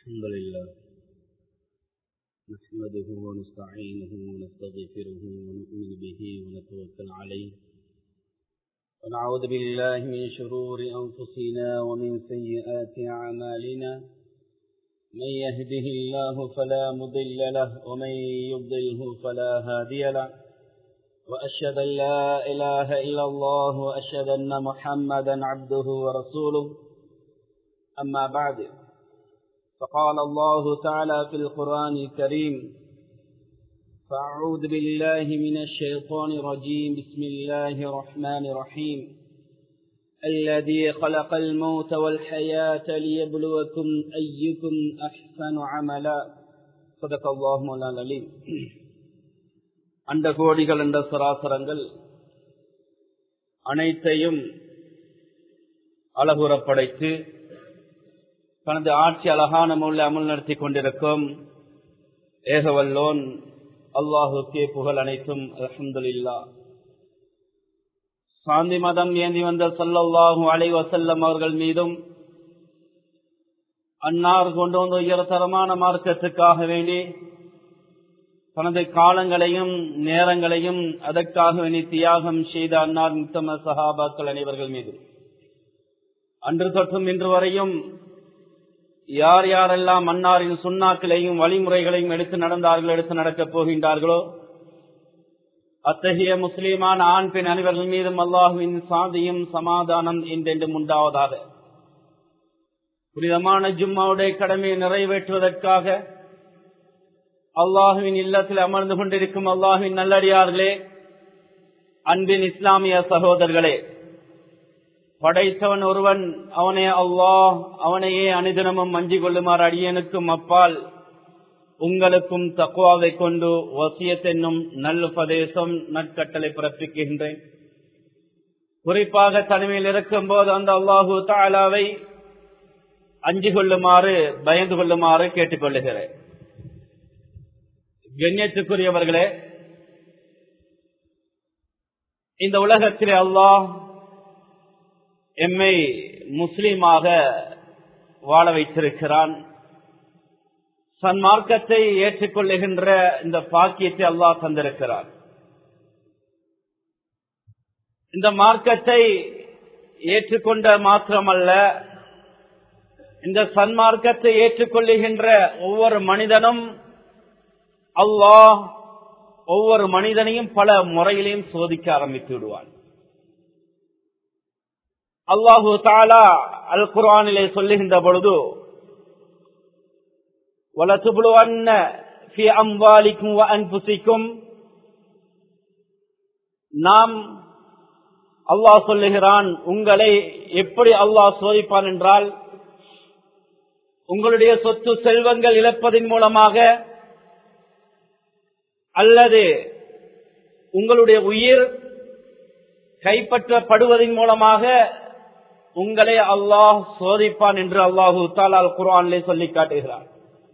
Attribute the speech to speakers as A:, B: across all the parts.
A: الحمد لله نحمده ونستعينه ونستغفره ونؤمن به ونتوكل عليه ونعوذ بالله من شرور أنفسنا ومن سيئات أعمالنا من يهده الله فلا مضل له ومن يضله فلا هادي له وأشهد أن لا إله إلا الله وأشهد أن محمدا عبده ورسوله أما بعد فقال الله تعالى في القرآن الكريم فأعوذ بالله من الشيطان الرجيم بسم الله الرحمن الرحيم الذي خلق الموت والحياة ليبلوكم أيكم أحسن عملا صدق الله مولانا العليم அந்த கோடிகள் என்ற சராசரங்கள் அனைத்தையும் அழகுற படைத்து தனது ஆட்சி அழகான முறையில் அமல் நடத்தி கொண்டிருக்கும் ஏகவல்லோன் அல்லாஹுக்கே புகழ் அனைத்தும் அலமதுல்லா சாந்தி மதம் ஏந்தி வந்த சல்லல்லாஹு அலை வசல்லம் அவர்கள் மீதும் அன்னார் கொண்டு வந்த உயர்தரமான மார்க்கத்துக்காக வேண்டி தனது காலங்களையும் நேரங்களையும் அதற்காக வேண்டி தியாகம் செய்த அன்னார் முத்தம சஹாபாக்கள் அனைவர்கள் மீது அன்று தொற்றும் இன்று வரையும் யார் யாரெல்லாம் அன்னாரின் சுண்ணாக்களையும் வழிமுறைகளையும் எடுத்து நடந்தார்கள் எடுத்து நடக்கப் போகின்றார்களோ அத்தகைய முஸ்லீமான ஆண் பெண் அனைவர்கள் மீதும் அல்லாஹுவின் சாந்தியும் சமாதானம் என்றென்றும் உண்டாவதாக புனிதமான ஜும்மாவுடைய கடமையை நிறைவேற்றுவதற்காக அல்லாஹுவின் இல்லத்தில் அமர்ந்து கொண்டிருக்கும் அல்லாஹுவின் நல்லடியார்களே அன்பின் இஸ்லாமிய சகோதரர்களே படைத்தவன் ஒருவன் அவனே அல்லாஹ் அவனையே அனுதினமும் மஞ்சி கொள்ளுமாறு அடியனுக்கும் அப்பால் உங்களுக்கும் தக்குவாவை கொண்டு வசியத்தென்னும் நல்லுபதேசம் நற்கட்டளை பிறப்பிக்கின்றேன் குறிப்பாக தனிமையில் இருக்கும் போது அந்த அல்லாஹு தாலாவை அஞ்சு கொள்ளுமாறு பயந்து கொள்ளுமாறு கேட்டுக்கொள்ளுகிறேன் கண்ணியத்துக்குரியவர்களே இந்த உலகத்திலே அல்லாஹ் எம்மை முஸ்லீமாக வாழ வைத்திருக்கிறான் சன்மார்க்கத்தை ஏற்றுக்கொள்ளுகின்ற இந்த பாக்கியத்தை அல்லாஹ் தந்திருக்கிறான் இந்த மார்க்கத்தை ஏற்றுக்கொண்ட மாத்திரமல்ல இந்த சன்மார்க்கத்தை ஏற்றுக்கொள்ளுகின்ற ஒவ்வொரு மனிதனும் அல்லாஹ் ஒவ்வொரு மனிதனையும் பல முறையிலையும் சோதிக்க ஆரம்பித்து விடுவான் அல்லாஹு தாலா அல் குரானிலே சொல்லுகின்ற பொழுது அன்புசிக்கும் நாம் அல்லாஹ் சொல்லுகிறான் உங்களை எப்படி அல்லாஹ் சோதிப்பான் என்றால் உங்களுடைய சொத்து செல்வங்கள் இழப்பதன் மூலமாக அல்லது உங்களுடைய உயிர் கைப்பற்றப்படுவதன் மூலமாக உங்களை அல்லாஹ் சோதிப்பான் என்று அல்லாஹு தாலால் குரானிலே சொல்லி காட்டுகிறார்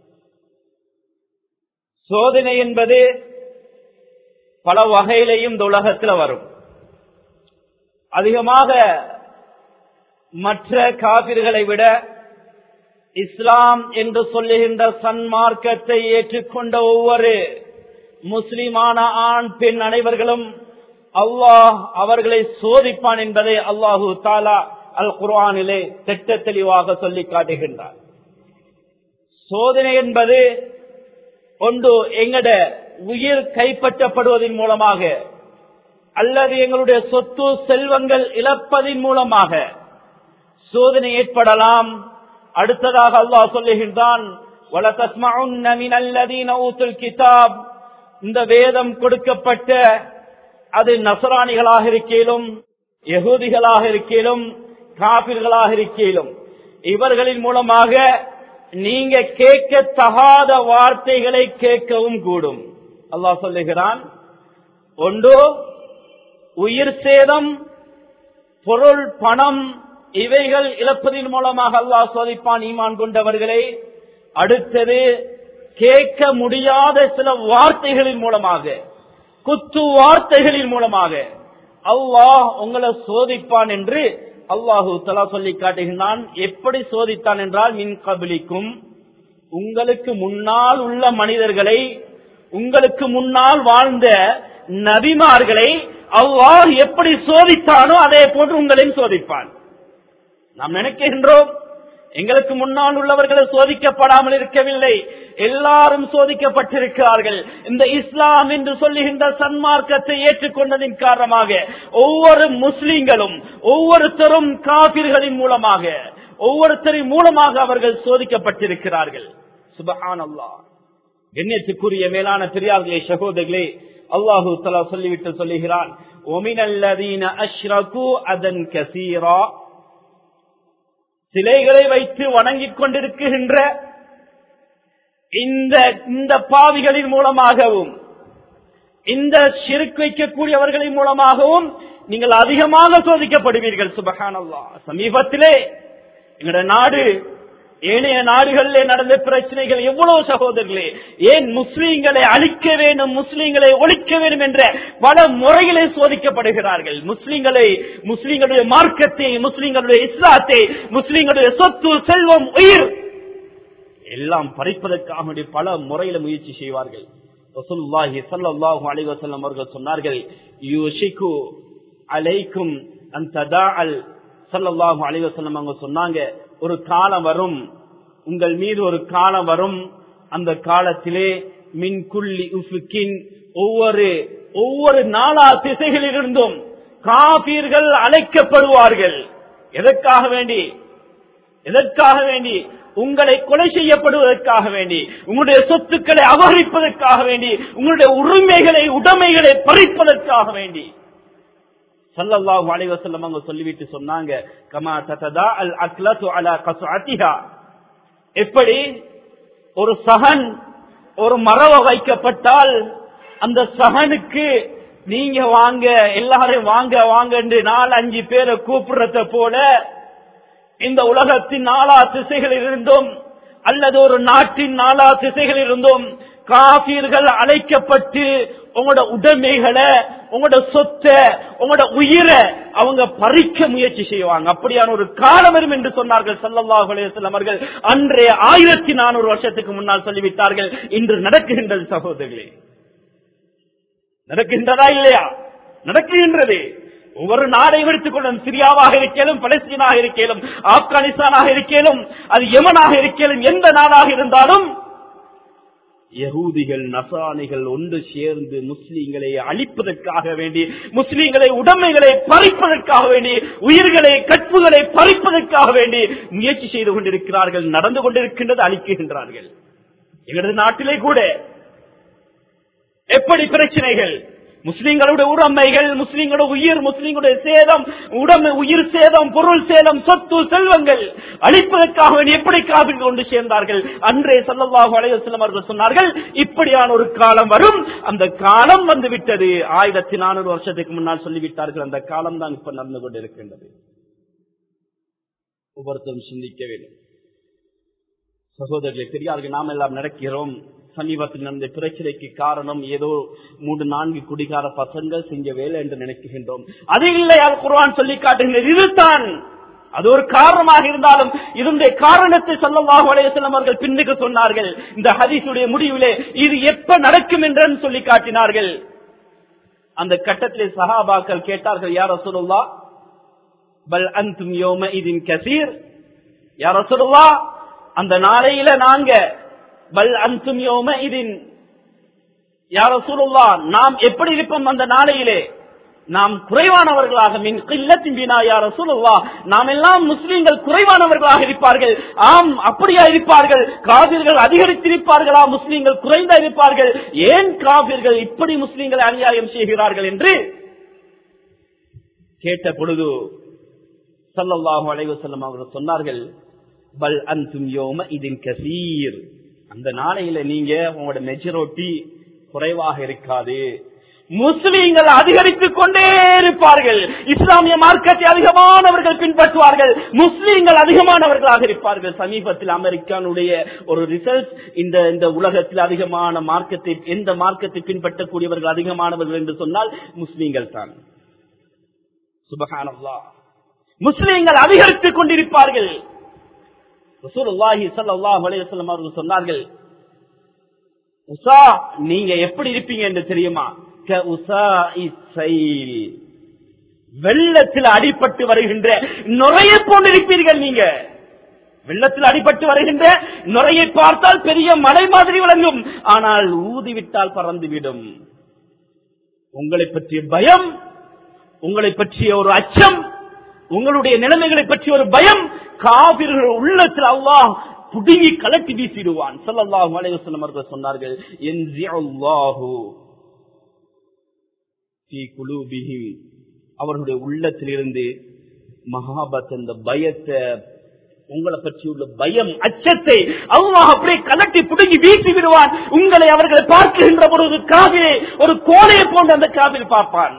A: சோதனை என்பது பல வகையிலையும் இந்த உலகத்தில் வரும் அதிகமாக மற்ற காபிர்களை விட இஸ்லாம் என்று சொல்லுகின்ற சன்மார்க்கத்தை ஏற்றுக்கொண்ட ஒவ்வொரு முஸ்லிமான ஆண் பெண் அனைவர்களும் அல்லாஹ் அவர்களை சோதிப்பான் என்பதை அல்லாஹு தாலா அல் குர்ஆனிலே திட்ட தெளிவாக சொல்லி காட்டுகின்றார் சோதனை என்பது ஒன்று எங்கட உயிர் கைப்பற்றப்படுவதன் மூலமாக அல்லது எங்களுடைய சொத்து செல்வங்கள் இழப்பதின் மூலமாக சோதனை ஏற்படலாம் அடுத்ததாக அல்லாஹ் சொல்லுகின்றான் கிதாப் இந்த வேதம் கொடுக்கப்பட்ட அது நசராணிகளாக இருக்கையிலும் எகூதிகளாக இருக்கையிலும் காபிர்களாக இருக்கையிலும் இவர்களின் மூலமாக நீங்க கேட்க தகாத வார்த்தைகளை கேட்கவும் கூடும் அல்லாஹ் சொல்லுகிறான் ஒன்று உயிர் சேதம் பொருள் பணம் இவைகள் இழப்பதன் மூலமாக அல்லாஹ் சோதிப்பான் ஈமான் கொண்டவர்களே அடுத்தது கேட்க முடியாத சில வார்த்தைகளின் மூலமாக குத்து வார்த்தைகளின் மூலமாக அல்லாஹ் உங்களை சோதிப்பான் என்று அல்லாஹு தலா சொல்லி காட்டுகின்றான் எப்படி சோதித்தான் என்றால் மின் கபிலிக்கும் உங்களுக்கு முன்னால் உள்ள மனிதர்களை உங்களுக்கு முன்னால் வாழ்ந்த நபிமார்களை அல்லாஹ் எப்படி சோதித்தானோ அதே போன்று உங்களையும் சோதிப்பான் நாம் நினைக்கின்றோம் எங்களுக்கு முன்னால் உள்ளவர்கள் சோதிக்கப்படாமல் இருக்கவில்லை எல்லாரும் சோதிக்கப்பட்டிருக்கிறார்கள் இந்த இஸ்லாம் என்று சொல்லுகின்ற சன்மார்க்கத்தை ஏற்றுக்கொண்டதின் காரணமாக ஒவ்வொரு முஸ்லிம்களும் ஒவ்வொருத்தரும் காபிர்களின் மூலமாக ஒவ்வொருத்தரின் மூலமாக அவர்கள் சோதிக்கப்பட்டிருக்கிறார்கள் சுபஹான் அல்லா கண்ணியத்துக்குரிய மேலான பெரியார்களே சகோதரர்களே அல்லாஹு தலா சொல்லிவிட்டு சொல்லுகிறான் ஒமினல்லதீன அஷ்ரகு அதன் கசீரா சிலைகளை வைத்து வணங்கிக் கொண்டிருக்கின்ற இந்த இந்த பாவிகளின் மூலமாகவும் இந்த சிறுக்கு வைக்கக்கூடியவர்களின் மூலமாகவும் நீங்கள் அதிகமாக சோதிக்கப்படுவீர்கள் சுபகானல்லா சமீபத்திலே எங்களுடைய நாடு ஏனைய நாடுகளிலே நடந்த பிரச்சனைகள் எவ்வளவு சகோதரர்களே ஏன் முஸ்லீம்களை அழிக்க வேண்டும் முஸ்லீம்களை ஒழிக்க வேண்டும் என்ற பல முறைகளை சோதிக்கப்படுகிறார்கள் முஸ்லீம்களை முஸ்லீம்களுடைய மார்க்கத்தை முஸ்லீம்களுடைய இஸ்லாத்தை முஸ்லீம்களுடைய சொத்து செல்வம் உயிர் எல்லாம் பறிப்பதற்காக வேண்டிய பல முறையில முயற்சி செய்வார்கள் ரசூலுல்லாஹி ஸல்லல்லாஹு அலைஹி வஸல்லம் அவர்கள் சொன்னார்கள் யூஷிகு அலைக்கும் அன் ததாஅல் ஸல்லல்லாஹு அலைஹி வஸல்லம் அவங்க சொன்னாங்க ஒரு காலம் வரும் உங்கள் மீது ஒரு காலம் வரும் அந்த காலத்திலே மின் குள்ளி உஃபுக்கின் ஒவ்வொரு ஒவ்வொரு நாளா திசைகளிலிருந்தும் காபீர்கள் அழைக்கப்படுவார்கள் எதற்காக வேண்டி எதற்காக வேண்டி உங்களை கொலை செய்யப்படுவதற்காக வேண்டி உங்களுடைய சொத்துக்களை அபகரிப்பதற்காக வேண்டி உங்களுடைய உரிமைகளை உடைமைகளை பறிப்பதற்காக வேண்டி சல்லல்லாஹு அலைஹி வஸல்லம் அவங்க சொல்லிவிட்டு சொன்னாங்க கமா தததா அல் அக்லத்து அலா கஸ்அத்திஹா எப்படி ஒரு சகன் ஒரு மரவ வைக்கப்பட்டால் அந்த சகனுக்கு நீங்க வாங்க எல்லாரும் வாங்க வாங்க என்று நாலு அஞ்சு பேரை கூப்பிடுறத போல இந்த உலகத்தின் நாலா திசைகளில் இருந்தும் அல்லது ஒரு நாட்டின் நாலா திசைகளில் இருந்தும் காபீர்கள் அழைக்கப்பட்டு உங்களோட உடைமைகளை உங்களோட சொத்தை உங்களோட உயிரை அவங்க பறிக்க முயற்சி செய்வாங்க அப்படியான ஒரு காலம் வரும் என்று சொன்னார்கள் சல்லல்லாஹு அலைஹி வஸல்லம் அவர்கள் அன்றைய ஆயிரத்தி நானூறு வருஷத்துக்கு முன்னால் சொல்லிவிட்டார்கள் இன்று நடக்குகின்றது சகோதரர்களே நடக்கின்றதா இல்லையா நடக்குகின்றது ஒவ்வொரு நாடை எடுத்துக் கொள்ளும் சிரியாவாக இருக்கலும் பலஸ்தீனாக இருக்கலும் ஆப்கானிஸ்தானாக இருக்கலும் அது யமனாக இருக்கலும் எந்த நாடாக இருந்தாலும் யகூதிகள் நசானிகள் ஒன்று சேர்ந்து முஸ்லீம்களை அழிப்பதற்காக வேண்டி முஸ்லீம்களை உடைமைகளை பறிப்பதற்காக வேண்டி உயிர்களை கற்புகளை பறிப்பதற்காக வேண்டி முயற்சி செய்து கொண்டிருக்கிறார்கள் நடந்து கொண்டிருக்கின்றது அழிக்குகின்றார்கள் எங்களது நாட்டிலே கூட எப்படி பிரச்சனைகள் முஸ்லிம்களுடைய உடைமைகள் முஸ்லிம்களுடைய உயிர் முஸ்லிம்களுடைய சேதம் உடமை உயிர் சேதம் பொருள் சேதம் சொத்து செல்வங்கள் அழிப்பதற்காக வேண்டி எப்படி காவிரி கொண்டு சேர்ந்தார்கள் அன்றே சல்லல்லாஹு அலைவசல்லம் அவர்கள் சொன்னார்கள் இப்படியான ஒரு காலம் வரும் அந்த காலம் வந்து விட்டது ஆயிரத்தி நானூறு வருஷத்துக்கு முன்னால் சொல்லிவிட்டார்கள் அந்த காலம் தான் இப்ப நடந்து கொண்டிருக்கின்றது ஒவ்வொருத்தரும் சிந்திக்க வேண்டும் சகோதரர்களை பெரியார்கள் நாம் எல்லாம் நடக்கிறோம் சமீபத்தில் நடந்த பிரச்சனைக்கு காரணம் ஏதோ மூன்று நான்கு குடிகார பசங்கள் செஞ்ச வேலை என்று நினைக்கின்றோம் அது இல்லை அது குர்ஆன் சொல்லி காட்டுகிறது இதுதான் அது ஒரு காரணமாக இருந்தாலும் இதனுடைய காரணத்தை சொல்லவாக செல்லும் அவர்கள் பின்னுக்கு சொன்னார்கள் இந்த ஹதீஸுடைய முடிவிலே இது எப்ப நடக்கும் என்று சொல்லி காட்டினார்கள் அந்த கட்டத்திலே சஹாபாக்கள் கேட்டார்கள் யார் ரசூலுல்லா பல் அந்தும் யோம இதின் கசீர் யார் ரசூலுல்லா அந்த நாளையில நாங்க பல் அந்தும் யோம இதின் யார சூழல்லா நாம் எப்படி இருப்போம் அந்த நாளையிலே நாம் குறைவானவர்களாக மின் கில்லத்தின் பினா யார சூழல்லா நாம் எல்லாம் முஸ்லீம்கள் குறைவானவர்களாக இருப்பார்கள் ஆம் அப்படியா இருப்பார்கள் காவிர்கள் அதிகரித்திருப்பார்களா முஸ்லீம்கள் குறைந்தா இருப்பார்கள் ஏன் காவிர்கள் இப்படி முஸ்லீம்களை அநியாயம் செய்கிறார்கள் என்று கேட்ட பொழுது சல்லல்லாஹு அலைவசல்லம் அவர்கள் சொன்னார்கள் பல் அந்தும் யோம இதின் கசீர் அந்த நாளையில நீங்க உங்களோட மெஜாரிட்டி குறைவாக இருக்காது முஸ்லீம்கள் அதிகரித்துக் கொண்டே இருப்பார்கள் இஸ்லாமிய மார்க்கத்தை அதிகமானவர்கள் பின்பற்றுவார்கள் முஸ்லீம்கள் அதிகமானவர்களாக இருப்பார்கள் சமீபத்தில் அமெரிக்கானுடைய ஒரு ரிசல்ட் இந்த இந்த உலகத்தில் அதிகமான மார்க்கத்தை எந்த மார்க்கத்தை பின்பற்றக்கூடியவர்கள் அதிகமானவர்கள் என்று சொன்னால் முஸ்லீம்கள் தான் சுபகானல்லா முஸ்லீம்கள் அதிகரித்துக் கொண்டிருப்பார்கள் ரசூலுல்லாஹி ஸல்லல்லாஹு அலைஹி வஸல்லம் அவர்கள் சொன்னார்கள் உசா நீங்க எப்படி இருப்பீங்க என்று தெரியுமா க உசாஇ ஸைல் வெள்ளத்தில் அடிபட்டு வருகின்ற நுரைய போன்றிருப்பீர்கள் நீங்க வெள்ளத்தில் அடிபட்டு வருகின்ற நுரையை பார்த்தால் பெரிய மலை மாதிரி விளங்கும் ஆனால் ஊதிவிட்டால் பறந்துவிடும் உங்களை பற்றிய பயம் உங்களை பற்றிய ஒரு அச்சம் உங்களுடைய நிலைமைகளை பற்றிய ஒரு பயம் காவிர்கள் உள்ளத்தில் அல்லாஹ் புடுங்கி கலட்டி வீசிடுவான் ஸல்லல்லாஹு அலைஹி வஸல்லம் அவர்கள் சொன்னார்கள் என்ஜிஅல்லாஹு ஃபீ குலூபிஹிம் அவர்களுடைய உள்ளத்திலிருந்து மகாபத் அந்த பயத்தை உங்களை பற்றி உள்ள பயம் அச்சத்தை அல்லாஹ் அப்படியே கலட்டி புடுங்கி வீசி விடுவான் உங்களை அவர்களை பார்க்கின்ற பொழுது காவிலே ஒரு கோலையை போன்று அந்த காவில் பார்ப்பான்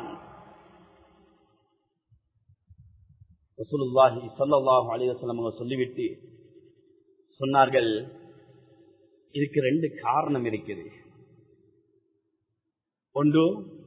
A: ரசூலுல்லாஹி ஸல்லல்லாஹு அலைஹி வஸல்லம் அவங்க சொல்லிவிட்டு சொன்னார்கள் இதுக்கு ரெண்டு காரணம் இருக்குது ஒன்று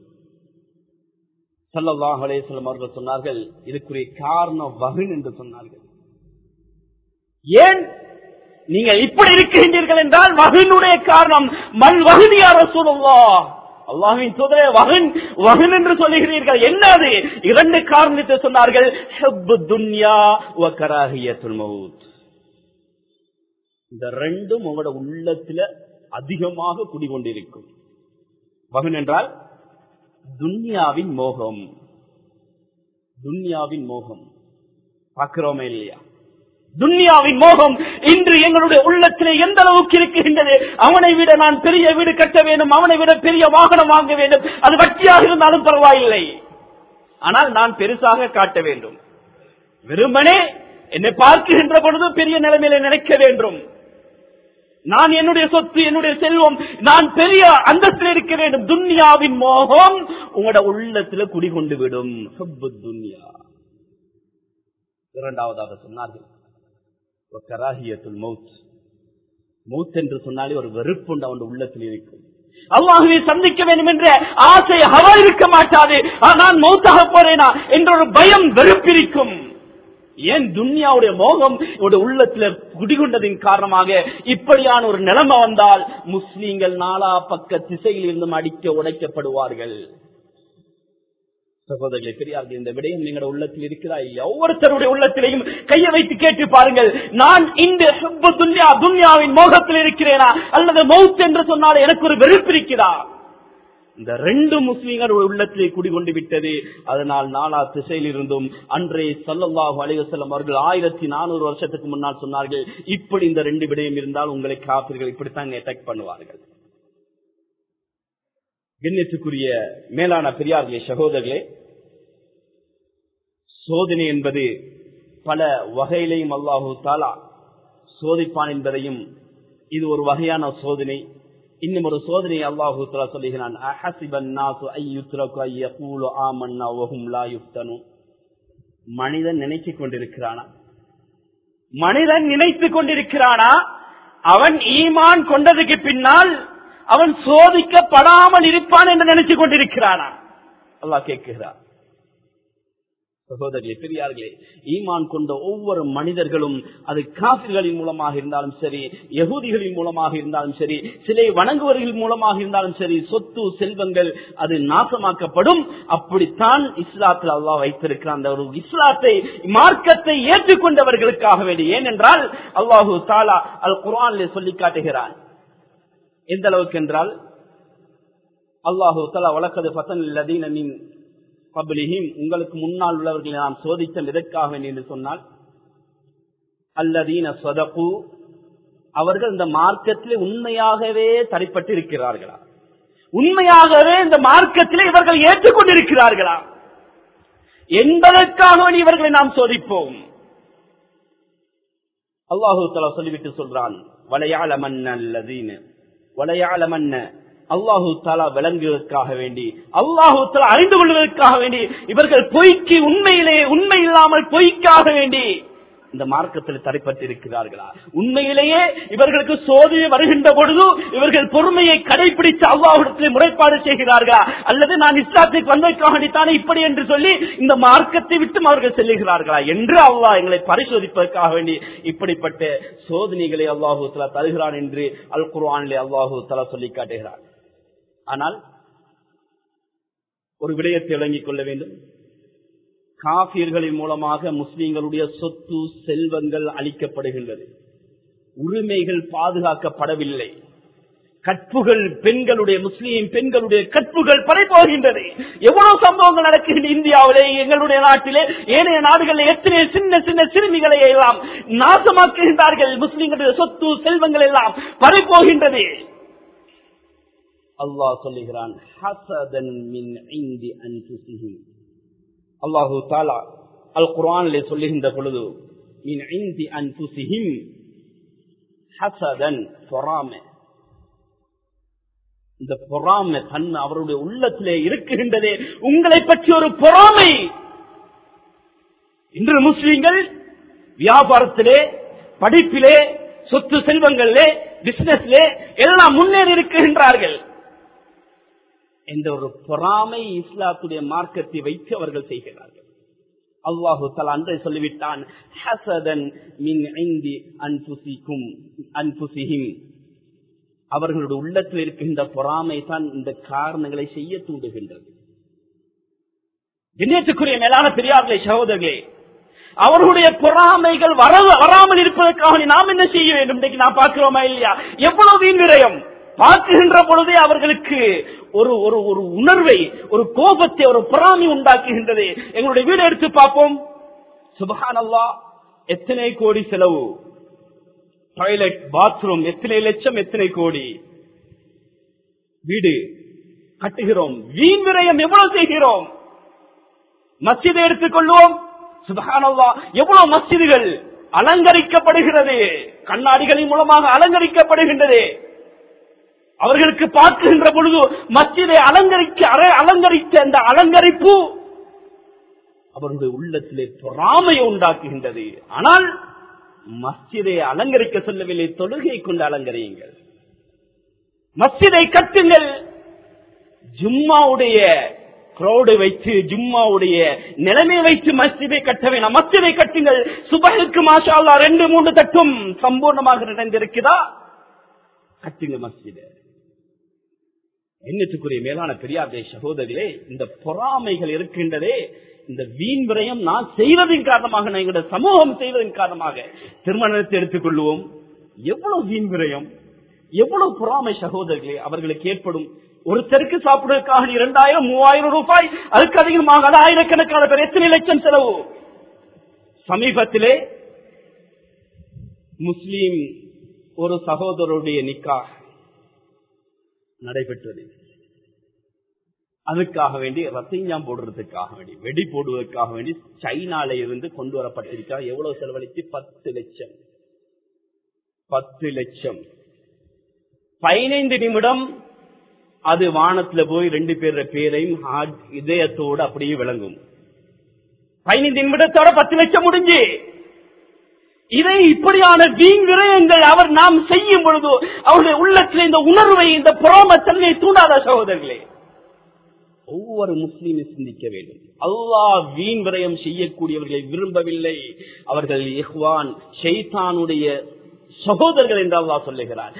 A: ஸல்லல்லாஹு அலைஹி வஸல்லம் அவர்கள் சொன்னார்கள் இதுக்குரிய காரணம் வகுன் என்று சொன்னார்கள் ஏன் நீங்கள் இப்படி இருக்கின்றீர்கள் என்றால் வகுனுடைய காரணம் மல் வகுதியார சூழல்லா அல்லாஹின் தூதரே வகன் வகன் என்று சொல்லுகிறீர்கள் என்னது இரண்டு காரணத்தை சொன்னார்கள் ஹுப்பு துன்யா வ கராஹியத்துல் மவுத் இந்த ரெண்டும் உங்களோட உள்ளத்துல அதிகமாக குடிகொண்டிருக்கும் வகன் என்றால் துன்யாவின் மோகம் துன்யாவின் மோகம் பார்க்கிறோமே இல்லையா துன்யாவின் மோகம் இன்று எங்களுடைய உள்ளத்திலே எந்த அளவுக்கு இருக்கின்றது அவனை விட நான் பெரிய வீடு கட்ட வேண்டும் அவனை விட பெரிய வாகனம் வாங்க வேண்டும் அது வட்டியாக இருந்தாலும் பரவாயில்லை ஆனால் நான் பெருசாக காட்ட வேண்டும் வெறுமனே என்னை பார்க்கின்ற பொழுது பெரிய நிலைமையில நினைக்க வேண்டும் நான் என்னுடைய சொத்து என்னுடைய செல்வம் நான் பெரிய அந்தஸ்தில் இருக்க வேண்டும் துன்யாவின் மோகம் உங்களோட உள்ளத்துல குடிகொண்டு விடும் ஹுப்பு துன்யா இரண்டாவதாக சொன்னார்கள் கராகியத்துல் மவுத் மவுத் என்று சொன்னாலே ஒரு வெறுப்புண்டு அவன் உள்ளத்தில் இருக்கும் அல்லாஹுவை சந்திக்க வேண்டும் என்ற ஆசை ஹவா இருக்க மாட்டாது நான் மௌத்தாக போறேனா என்ற ஒரு பயம் வெறுப்பிருக்கும் ஏன் துன்யாவுடைய மோகம் உள்ளத்துல குடிகொண்டதின் காரணமாக இப்படியான ஒரு நிலைமை வந்தால் முஸ்லீம்கள் நாலா பக்க திசையில் இருந்தும் அடிக்க உடைக்கப்படுவார்கள் சகோதரர்களே பெரியார்கள் இந்த விடயம் எங்களோட உள்ளத்தில் இருக்கிறா ஒவ்வொருத்தருடைய உள்ளத்திலையும் கையை வைத்து கேட்டு பாருங்கள் நான் இந்த துன்யா துன்யாவின் மோகத்தில் இருக்கிறேனா அல்லது மவுத் என்று சொன்னால் எனக்கு ஒரு வெறுப்பு இருக்கிறா இந்த ரெண்டு முஸ்லீம்கள் உள்ளத்திலே குடிகொண்டு விட்டது அதனால் நாலா திசையில் இருந்தும் அன்றே சல்லல்லாஹு அலைவசல்லம் அவர்கள் ஆயிரத்தி நானூறு வருஷத்துக்கு முன்னால் சொன்னார்கள் இப்படி இந்த ரெண்டு விடயம் இருந்தால் உங்களை காப்பீர்கள் இப்படித்தான் அட்டாக் பண்ணுவார்கள் கண்ணியத்துக்குரிய மேலான பெரியார்களே சகோதரர்களே சோதனை என்பது பல வகையிலையும் அல்லாஹு தாலா சோதிப்பான் என்பதையும் இது ஒரு வகையான சோதனை இன்னும் ஒரு சோதனை அல்லாஹு தாலா சொல்லுகிறான் மனிதன் நினைத்துக் கொண்டிருக்கிறானா மனிதன் நினைத்துக் கொண்டிருக்கிறானா அவன் ஈமான் கொண்டதுக்கு பின்னால் அவன் சோதிக்கப்படாமல் இருப்பான் என்று நினைச்சு கொண்டிருக்கிறானா அல்லாஹ் கேட்கிறார் சகோதரியே பெரியார்களே ஈமான் கொண்ட ஒவ்வொரு மனிதர்களும் அது காப்பிர்களின் மூலமாக இருந்தாலும் சரி யகூதிகளின் மூலமாக இருந்தாலும் சரி சிலை வணங்குவர்கள் மூலமாக இருந்தாலும் சரி சொத்து செல்வங்கள் அது நாசமாக்கப்படும் அப்படித்தான் இஸ்லாத்தில் அல்லாஹ் வைத்திருக்கிறான் அந்த ஒரு இஸ்லாத்தை மார்க்கத்தை ஏற்றுக்கொண்டவர்களுக்காக வேண்டி ஏனென்றால் அல்லாஹு தாலா அல் குரானிலே சொல்லி காட்டுகிறான் எந்த அளவுக்கு என்றால் அல்லாஹு தலா வழக்கது பசன் லதீனின் கபலிஹிம் உங்களுக்கு முன்னால் உள்ளவர்களை நாம் சோதித்தல் எதற்காக வேண்டி என்று சொன்னால் அல்லதீன சொதப்பு அவர்கள் இந்த மார்க்கத்திலே உண்மையாகவே தடைப்பட்டு இருக்கிறார்களா உண்மையாகவே இந்த மார்க்கத்திலே இவர்கள் ஏற்றுக்கொண்டிருக்கிறார்களா என்பதற்காக வேண்டி இவர்களை நாம் சோதிப்போம் அல்லாஹு தலா சொல்லிவிட்டு சொல்றான் வளையாள மன்னல்லதீன வளையாள மன்ன அல்லாஹு தாலா விளங்குவதற்காக வேண்டி அல்லாஹு தாலா அறிந்து கொள்வதற்காக வேண்டி இவர்கள் பொய்க்கு உண்மையிலே உண்மை இல்லாமல் பொய்க்காக வேண்டி இந்த மார்க்கத்தில் தடைப்பட்டிருக்கிறார்களா உண்மையிலேயே இவர்களுக்கு சோதனை வருகின்ற பொழுது இவர்கள் பொறுமையை கடைபிடித்து அல்லாஹிடத்தில் முறைப்பாடு செய்கிறார்களா அல்லது நான் இஸ்லாத்துக்கு வந்ததற்காகத்தானே இப்படி என்று சொல்லி இந்த மார்க்கத்தை விட்டும் அவர்கள் செல்லுகிறார்களா என்று அல்லாஹ் எங்களை பரிசோதிப்பதற்காக வேண்டி இப்படிப்பட்ட சோதனைகளை அல்லாஹூ தலா தருகிறான் என்று அல் குர்ஆனிலே அல்லாஹூ தலா சொல்லி காட்டுகிறார் ஆனால் ஒரு விடயத்தை விளங்கிக் கொள்ள வேண்டும் காபியர்களின் மூலமாக முஸ்லிம்களுடைய சொத்து செல்வங்கள் அளிக்கப்படுகின்றது உரிமைகள் பாதுகாக்கப்படவில்லை கற்புகள் பெண்களுடைய முஸ்லீம் பெண்களுடைய கற்புகள் பறைபோகின்றது எவ்வளவு சம்பவங்கள் நடக்கின்ற இந்தியாவிலே எங்களுடைய நாட்டிலே ஏனைய நாடுகளில் எத்தனை சின்ன சின்ன சிறுமிகளை எல்லாம் நாசமாக்குகின்றார்கள் முஸ்லீம்களுடைய சொத்து செல்வங்கள் எல்லாம் பறைபோகின்றது அல்லாஹ் சொல்லுகிறான் அல்லாஹு தாலா அல் குரானிலே சொல்லுகின்ற பொழுது மின் ஐந்தி அன்புசிஹிம் ஹசதன் பொறாமை இந்த பொறாமை தன்மை அவருடைய உள்ளத்திலே இருக்குகின்றதே உங்களை பற்றி ஒரு பொறாமை இன்று முஸ்லிம்கள் வியாபாரத்திலே படிப்பிலே சொத்து செல்வங்களிலே பிசினஸ்லே எல்லாம் முன்னேறி இருக்கின்றார்கள் என்ற ஒரு பொறாமை இஸ்லாத்துடைய மார்க்கத்தை வைத்து அவர்கள் செய்கிறார்கள் அல்லாஹு தலா அன்றை சொல்லிவிட்டான் ஹசதன் மின் ஐந்தி அன்புசிக்கும் அன்புசிஹிம் அவர்களுடைய உள்ளத்தில் இருக்கின்ற பொறாமை தான் இந்த காரணங்களை செய்ய தூண்டுகின்றது தினேற்றுக்குரிய மேலான பெரியார்களே சகோதரர்களே அவர்களுடைய பொறாமைகள் வர வராமல் இருப்பதற்காக நாம் என்ன செய்ய வேண்டும் இன்றைக்கு நான் பார்க்கிறோமா இல்லையா எவ்வளவு வீண் விரயம் பார்க்குகின்ற பொழுதே அவர்களுக்கு ஒரு ஒரு ஒரு உணர்வை ஒரு கோபத்தை ஒரு பொறாமை உண்டாக்குகின்றது எங்களுடைய வீடு எடுத்து பார்ப்போம் சுபஹானல்லா எத்தனை கோடி செலவு டாய்லெட் பாத்ரூம் எத்தனை லட்சம் எத்தனை கோடி வீடு கட்டுகிறோம் வீண் விரயம் எவ்வளவு செய்கிறோம் மஸ்ஜிதை எடுத்துக்கொள்வோம் சுபஹானல்லா எவ்வளவு மஸ்ஜிதுகள் அலங்கரிக்கப்படுகிறது கண்ணாடிகளின் மூலமாக அலங்கரிக்கப்படுகின்றது அவர்களுக்கு பார்க்கின்ற பொழுது மஸ்ஜிதை அலங்கரிக்க அலங்கரித்த அந்த அலங்கரிப்பு அவர்களுடைய உள்ளத்திலே பொறாமையை உண்டாக்குகின்றது ஆனால் மஸ்ஜிதை அலங்கரிக்க சொல்லவில்லை தொழுகை கொண்டு அலங்கரியுங்கள் மஸ்ஜிதை கட்டுங்கள் ஜும்மாவுடைய கிரௌடு வைத்து ஜும்மாவுடைய நிலைமை வைத்து மஸ்ஜிதை கட்ட வேணாம் மஸ்ஜிதை கட்டுங்கள் சுபகுக்கு மாஷா ரெண்டு மூன்று தட்டும் சம்பூர்ணமாக நடந்திருக்குதா கட்டுங்க மஸ்ஜிதை எண்ணத்துக்குரிய மேலான பெரியார்தே சகோதரிகளே இந்த பொறாமைகள் இருக்கின்றதே இந்த வீண் விரயம் நான் செய்வதன் காரணமாக நான் எங்களுடைய சமூகம் செய்வதன் காரணமாக திருமணத்தை எடுத்துக் கொள்வோம் எவ்வளவு வீண் விரயம் எவ்வளவு பொறாமை சகோதரர்களே அவர்களுக்கு ஏற்படும் ஒருத்தருக்கு சாப்பிடுவதற்காக இரண்டாயிரம் மூவாயிரம் ரூபாய் அதுக்கு அதிகமாக அது ஆயிரக்கணக்கான பேர் எத்தனை லட்சம் செலவு சமீபத்திலே முஸ்லீம் ஒரு சகோதரருடைய நிக்கா நடைபெற்றது அதுக்காக வேண்டி ரத்திஞ்சாம் போடுறதுக்காக வேண்டி வெடி போடுவதற்காக வேண்டி சைனால இருந்து கொண்டு வரப்பட்டிருக்கா எவ்வளவு செலவழித்து பத்து லட்சம் பத்து லட்சம் பதினைந்து நிமிடம் அது வானத்துல போய் ரெண்டு பேர பேரையும் இதயத்தோடு அப்படியே விளங்கும் பதினைந்து நிமிடத்தோட பத்து லட்சம் முடிஞ்சு இதை இப்படியான வீண் விரயங்கள் அவர் நாம் செய்யும் பொழுது அவருடைய உள்ளத்தில் இந்த உணர்வை இந்த புறாமத்தன்மையை தூண்டாத சகோதரர்களே ஒவ்வொரு முஸ்லீமும் சிந்திக்க வேண்டும் அல்லாஹ் வீண் விரயம் செய்யக்கூடியவர்களை விரும்பவில்லை அவர்கள் இஹ்வான் ஷெய்தானுடைய சகோதரர்கள் என்று அல்லாஹ் சொல்லுகிறார்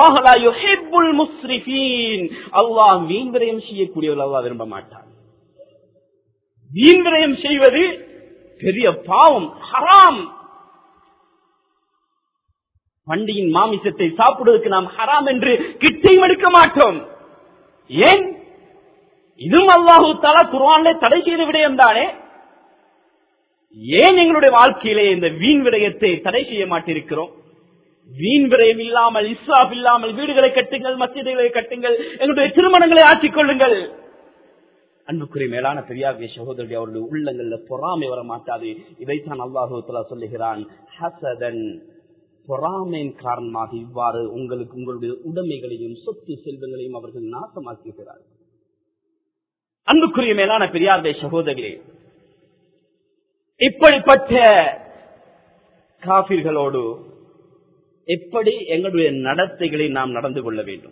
A: அல்லாஹ் வீண் விரயம் செய்யக்கூடியவர்கள் அல்லாஹ் விரும்ப மாட்டார் வீண் விரயம் செய்வது பெரிய பாவம் ஹராம் பண்டியின் மாமிசத்தை சாப்பிடுவதற்கு நாம் ஹராம் என்று கிட்டையும் எடுக்க மாட்டோம் ஏன் இதுவும் அல்லாஹூ தலா குர்வான்ல தடை செய்த விடயம் தானே ஏன் எங்களுடைய வாழ்க்கையிலே இந்த வீண் விடயத்தை தடை செய்ய மாட்டிருக்கிறோம் வீண் விரயம் இல்லாமல் இஸ்லாப் இல்லாமல் வீடுகளை கட்டுங்கள் மசிதிகளை கட்டுங்கள் எங்களுடைய திருமணங்களை ஆற்றிக் கொள்ளுங்கள் அன்புக்குரிய மேலான பெரியாகிய சகோதரி அவருடைய உள்ளங்கள்ல பொறாமை வர மாட்டாது இதைத்தான் அல்லாஹூ தலா சொல்லுகிறான் ஹசதன் பொறாமையின் காரணமாக இவ்வாறு உங்களுக்கு உங்களுடைய உடைமைகளையும் சொத்து செல்வங்களையும் அவர்கள் நாசமாக்குகிறார்கள் அன்புக்குரிய மேலான பெரியார்தை சகோதரர்களே இப்படிப்பட்ட காபிர்களோடு எப்படி எங்களுடைய நடத்தைகளை நாம் நடந்து கொள்ள வேண்டும்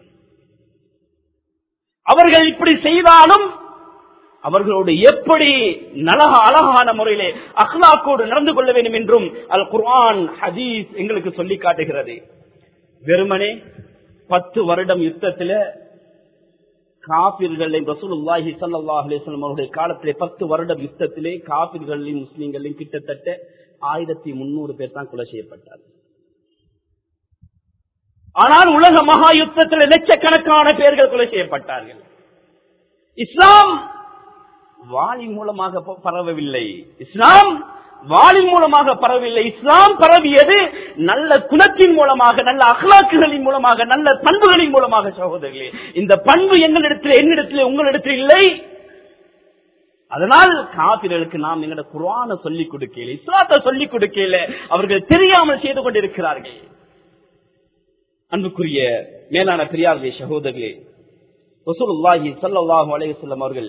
A: அவர்கள் இப்படி செய்தாலும் அவர்களோடு எப்படி நலக அழகான முறையிலே அஹ்லாக்கோடு நடந்து கொள்ள வேண்டும் என்றும் அல் குர்ஆன் ஹதீஸ் எங்களுக்கு சொல்லி காட்டுகிறது வெறுமனே பத்து வருடம் யுத்தத்தில காபிர்களை ரசூலுல்லாஹி ஸல்லல்லாஹு அலைஹி வஸல்லம் அவருடைய காலத்திலே பத்து வருடம் யுத்தத்திலே காபிர்களையும் முஸ்லிம்களையும் கிட்டத்தட்ட ஆயிரத்தி முன்னூறு பேர் தான் கொலை செய்யப்பட்டார்கள் ஆனால் உலக மகா யுத்தத்தில் லட்சக்கணக்கான பேர்கள் கொலை செய்யப்பட்டார்கள் இஸ்லாம் வாளி மூலமாக ப- பரவவில்லை இஸ்லாம் வாளின் மூலமாக பரவவில்லை இஸ்லாம் பரவியது நல்ல குணத்தின் மூலமாக நல்ல அகலாக்குகளின் மூலமாக நல்ல பண்புகளின் மூலமாக சகோதரர்களே இந்த பண்பு எங்களிடத்தில் என்னிடத்தில் உங்களிடத்தில் இல்லை அதனால் காபிர்களுக்கு நாம் எங்களோட குர்ஆனை சொல்லிக் கொடுக்கல இஸ்லாத்தை சொல்லிக் கொடுக்கல அவர்கள் தெரியாமல் செய்து கொண்டிருக்கிறார்கள் அன்புக்குரிய மேலான பெரியார்களே சகோதரர்களே ரசூலுல்லாஹி ஸல்லல்லாஹு அலைஹி வஸல்லம் அவர்கள்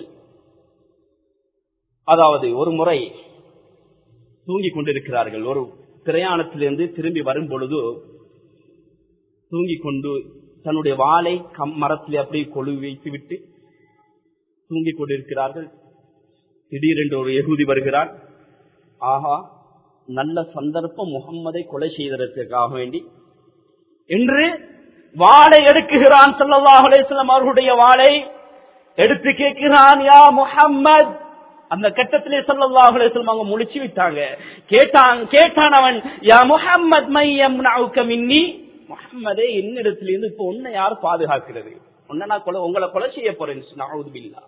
A: அதாவது ஒரு முறை தூங்கிக் கொண்டிருக்கிறார்கள் ஒரு பிரயாணத்திலிருந்து திரும்பி வரும் பொழுது தூங்கிக் கொண்டு தன்னுடைய வாளை கம் மரத்திலே அப்படியே கொழு வைத்து விட்டு தூங்கிக் கொண்டிருக்கிறார்கள் திடீரென்று ஒரு எகுதி வருகிறார் ஆஹா நல்ல சந்தர்ப்பம் முகம்மதை கொலை செய்ததற்காக வேண்டி என்று வாளை எடுக்குகிறான் ஸல்லல்லாஹு அலைஹி வஸல்லம் அவர்களுடைய வாளை எடுத்து கேட்கிறான் யா முஹம்மத் அந்த கட்டத்திலே ஸல்லல்லாஹு அலைஹி வஸல்லம் அவங்க முழிச்சு விட்டாங்க கேட்டான் கேட்டான் அவன் யா முஹம்மத் மையம் நவுக மின்னி முஹம்மதே என்னிடத்திலிருந்து இப்ப உன்னை யார் பாதுகாக்கிறது உன்னை நான் கொலை உங்களை கொலை செய்ய போறேன் நவுது பில்லா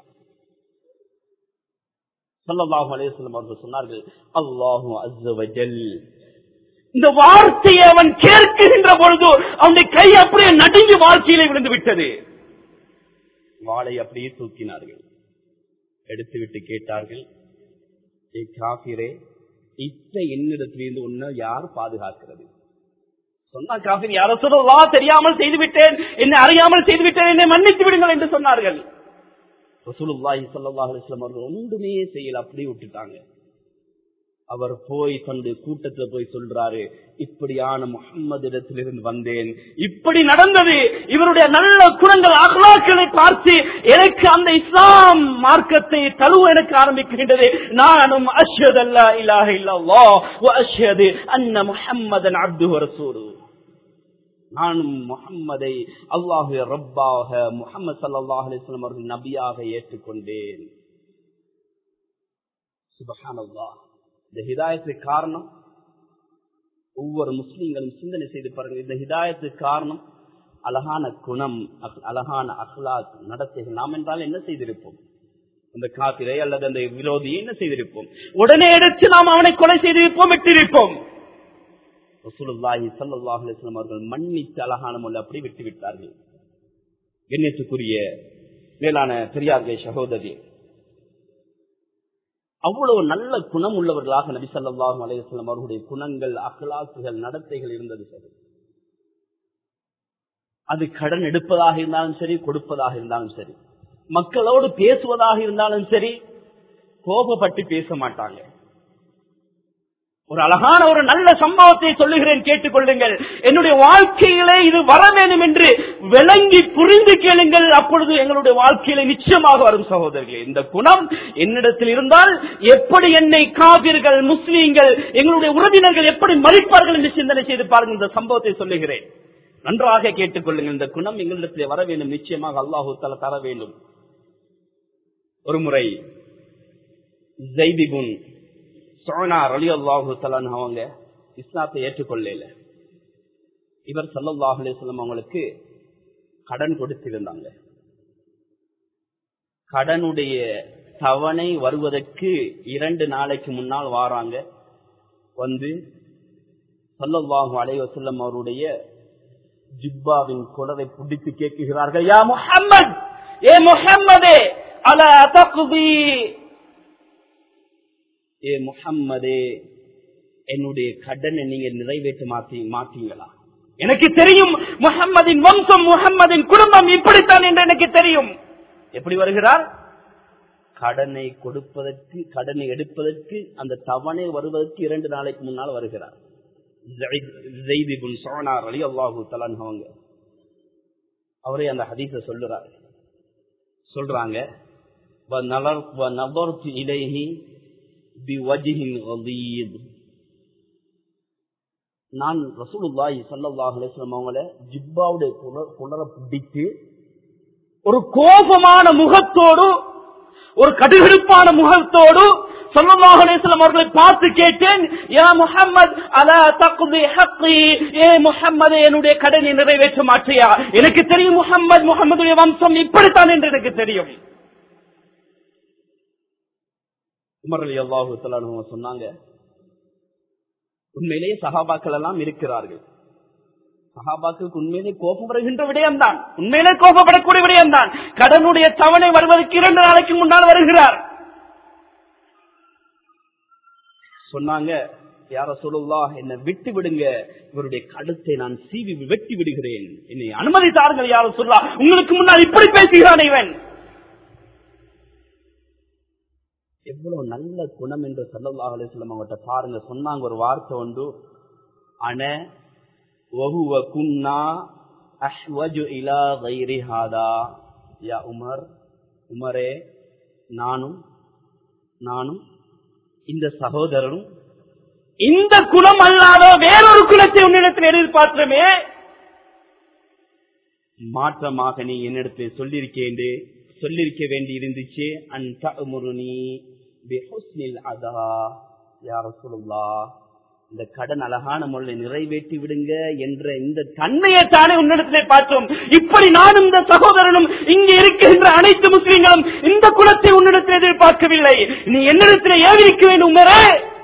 A: ஸல்லல்லாஹு அலைஹி வஸல்லம் அவர்கள் சொன்னார்கள் அல்லாஹு அஸ்ஸ வஜல் இந்த வார்த்தையை அவன் கேட்கின்ற பொழுது அவனுடைய கை அப்படியே நடுங்கி வாழ்க்கையிலே விழுந்து விட்டது வாளை அப்படியே தூக்கினார்கள் எடுத்துவிட்டு கேட்டார்கள் ஏ காபிரே இப்ப என்னிடத்திலிருந்து உன்னை யார் பாதுகாக்கிறது சொன்னா காபிர் யார சொல்லலாம் தெரியாமல் செய்து விட்டேன் என்னை அறியாமல் செய்து விட்டேன் என்னை மன்னித்து விடுங்கள் என்று சொன்னார்கள் ரசூலுல்லாஹி ஸல்லல்லாஹு அலைஹி வஸல்லம் அவர்கள் ஒன்றுமே செய்யல அப்படியே விட்டுட்டாங்க அவர் போய் தன்னுடைய கூட்டத்துல போய் சொல்றாரு இப்படியான முகம்மது இடத்திலிருந்து வந்தேன் இப்படி நடந்தது இவருடைய நல்ல குணங்கள் அகலாக்களை பார்த்து எனக்கு அந்த இஸ்லாம் மார்க்கத்தை தழுவ எனக்கு ஆரம்பிக்கின்றது நானும் அஷ்ஹது அல்லா இலாஹ இல்லல்லாஹ் வ அஷ்ஹது அன்ன முஹம்மதன் அப்துஹு ரசூலுஹு நானும் முகம்மதை அல்லாஹுடைய ரப்பாக முகமது சல்லாஹ் அலிஸ்லாம் அவர்கள் நபியாக ஏற்றுக்கொண்டேன் சுபஹானல்லாஹ் இந்த ஹிதாயத்துக்கு காரணம் ஒவ்வொரு முஸ்லீம்களும் சிந்தனை செய்து பாருங்க இந்த ஹிதாயத்துக்கு காரணம் அழகான குணம் அக்- அழகான அஹ்லாக் நடத்தைகள் நாம் என்றால் என்ன செய்திருப்போம் அந்த காத்திரை அல்லது அந்த விரோதியை என்ன செய்திருப்போம் உடனே எடுத்து நாம் அவனை கொலை செய்திருப்போம் விட்டிருப்போம் ரசூலுல்லாஹி ஸல்லல்லாஹு அலைஹி வஸல்லம் அவர்கள் மன்னித்து அழகான முறை அப்படி விட்டு விட்டார்கள் கண்ணியத்துக்குரிய மேலான பெரியார்களே சகோதரி அவ்வளவு நல்ல குணம் உள்ளவர்களாக நபி ஸல்லல்லாஹு அலைஹி வஸல்லம் அவர்களுடைய குணங்கள் அகலாக்குகள் நடத்தைகள் இருந்தது சரி அது கடன் எடுப்பதாக இருந்தாலும் சரி கொடுப்பதாக இருந்தாலும் சரி மக்களோடு பேசுவதாக இருந்தாலும் சரி கோபப்பட்டு பேச மாட்டாங்க ஒரு அழகான ஒரு நல்ல சம்பவத்தை சொல்லுகிறேன் கேட்டுக்கொள்ளுங்கள் என்னுடைய வாழ்க்கையிலே இது வர வேண்டும் என்று விளங்கி புரிந்து கேளுங்கள் அப்பொழுது எங்களுடைய வாழ்க்கையில நிச்சயமாக வரும் சகோதரர்களே இந்த குணம் என்னிடத்தில் இருந்தால் எப்படி என்னை காவிர்கள் முஸ்லீம்கள் எங்களுடைய உறவினர்கள் எப்படி மதிப்பார்கள் என்று சிந்தனை செய்து பாருங்கள் இந்த சம்பவத்தை சொல்லுகிறேன் நன்றாக கேட்டுக்கொள்ளுங்கள் இந்த குணம் எங்களிடத்தில் வர வேண்டும் நிச்சயமாக அல்லாஹு தஆலா தர வேண்டும் ஒரு முறை ஜெய்திகுன் சோனார் அலி அல்லாஹு தலான் அவங்க இஸ்லாத்தை ஏற்றுக்கொள்ளல இவர் சல்லல்லாஹு அலைஹி வஸல்லம் அவங்களுக்கு கடன் கொடுத்திருந்தாங்க கடனுடைய தவணை வருவதற்கு இரண்டு நாளைக்கு முன்னால் வாராங்க வந்து சல்லல்லாஹு அலைஹி வஸல்லம் அவருடைய ஜிப்பாவின் குடரை பிடித்து கேட்குகிறார்கள் யா முஹம்மத் ஏ முஹம்மதே அல தக்தி ஏ முஹம்மதே என்னுடைய கடனை நீங்க நிறைவேற்ற மாத்தி மாட்டீங்களா எனக்கு தெரியும் முஹம்மதின் வம்சம் முஹம்மதின் குடும்பம் இப்படித்தான் என்று எனக்கு தெரியும் எப்படி வருகிறார் கடனை கொடுப்பதற்கு கடனை எடுப்பதற்கு அந்த தவணை வருவதற்கு இரண்டு நாளைக்கு முன்னால் வருகிறார் அலி அல்லாஹூ தலான் அவங்க அவரே அந்த ஹதீஸ சொல்லுறாரு சொல்றாங்க وَنَظَرْتُ إِلَيْهِ بِوَجْهٍ غَلِيظٍ நான் ரசூலுல்லாஹி ஸல்லல்லாஹு அலைஹி வஸல்லம் அவங்கள ஜிப்பாவுடைய குணர பிடித்து ஒரு கோபமான முகத்தோடு ஒரு கடுகடுப்பான முகத்தோடு ஸல்லல்லாஹு அலைஹி வஸல்லம் அவர்களை பார்த்து கேட்டேன் யா முஹம்மத் அலா தக்தி ஹக்கி ஏ முஹம்மது என்னுடைய கடனை நிறைவேற்ற மாட்டியா எனக்கு தெரியும் முஹம்மது முஹம்மதுடைய வம்சம் இப்படித்தான் என்று எனக்கு தெரியும் உமர் அலி அல்லாஹு தலானு சொன்னாங்க உண்மையிலேயே சகாபாக்கள் எல்லாம் இருக்கிறார்கள் சகாபாக்களுக்கு உண்மையிலே கோபம் வருகின்ற விடயம்தான் உண்மையிலே கோபப்படக்கூடிய விடயம்தான் கடனுடைய தவணை வருவதற்கு இரண்டு நாளைக்கு முன்னால் வருகிறார் சொன்னாங்க யார சொல்லுல்லா என்னை விட்டு விடுங்க இவருடைய கழுத்தை நான் சீவி வெட்டி விடுகிறேன் என்னை அனுமதித்தார்கள் யாரும் சொல்லா உங்களுக்கு முன்னால் இப்படி பேசுகிறான் இவன் எவ்வளவு நல்ல குணம் என்று சல்லல்லாஹ் அலிஸ்லாம் அவங்கள்ட்ட பாருங்க சொன்னாங்க ஒரு வார்த்தை உண்டு அன வஹுவ குன்னா அஹ்வஜு இலா கைரி ஹாதா யா உமர் உமரே நானும் நானும் இந்த சகோதரனும் இந்த குலம் அல்லாத வேறொரு குலத்தை உன்னிடத்தில் எதிர்பார்க்கிறமே மாற்றமாக நீ என்னிடத்தில் சொல்லியிருக்கேன் சொல்லிருக்க வேண்டி இருந்துச்சு அன்முருனி அதா யார சொல்லா இந்த கடன் அழகான முறையில் நிறைவேற்றி விடுங்க என்ற இந்த தன்மையை தானே உன்னிடத்திலே பார்த்தோம் இப்படி நானும் இந்த சகோதரனும் இங்கே இருக்கின்ற அனைத்து முஸ்லீம்களும் இந்த குலத்தை உன்னிடத்தில் எதிர்பார்க்கவில்லை நீ என்னிடத்திலே ஏவிருக்க வேண்டும் உமரே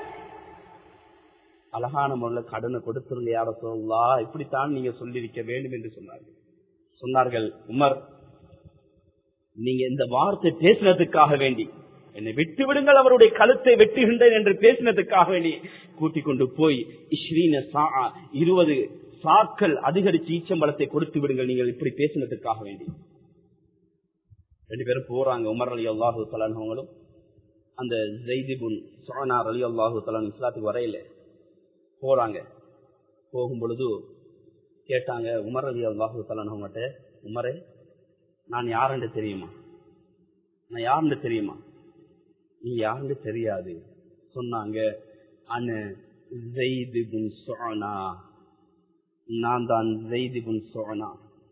A: அழகான முறையில் கடனை கொடுத்துருங்க யார சொல்லா இப்படித்தான் நீங்க சொல்லியிருக்க வேண்டும் என்று சொன்னார்கள் சொன்னார்கள் உமர் நீங்க இந்த வார்த்தை பேசினதுக்காக வேண்டி என்னை விட்டு விடுங்கள் அவருடைய கழுத்தை வெட்டுகின்றேன் என்று பேசினதுக்காக வேண்டி கூட்டிக் கொண்டு போய் இஸ்ரீன சா இருபது சாக்கள் அதிகரிச்சு ஈச்சம்பளத்தை கொடுத்து விடுங்கள் நீங்கள் இப்படி பேசினதுக்காக வேண்டி ரெண்டு பேரும் போறாங்க உமர் அலி அல்லாஹு தலானவங்களும் அந்த ஜெய்திபுன் சோனார் அலி அல்லாஹு தலான் இஸ்லாத்துக்கு வரையில போறாங்க போகும் பொழுது கேட்டாங்க உமர் அலி அல்லாஹு தலானவங்கிட்ட உமரே நான் யாருன்னு தெரியுமா நான் யாருன்னு தெரியுமா நீ யாருன்னு தெரியாது சொன்னாங்க அனு ஜெய்திபுன் சோனா நான் தான் ஜெய்திபுன் சோனா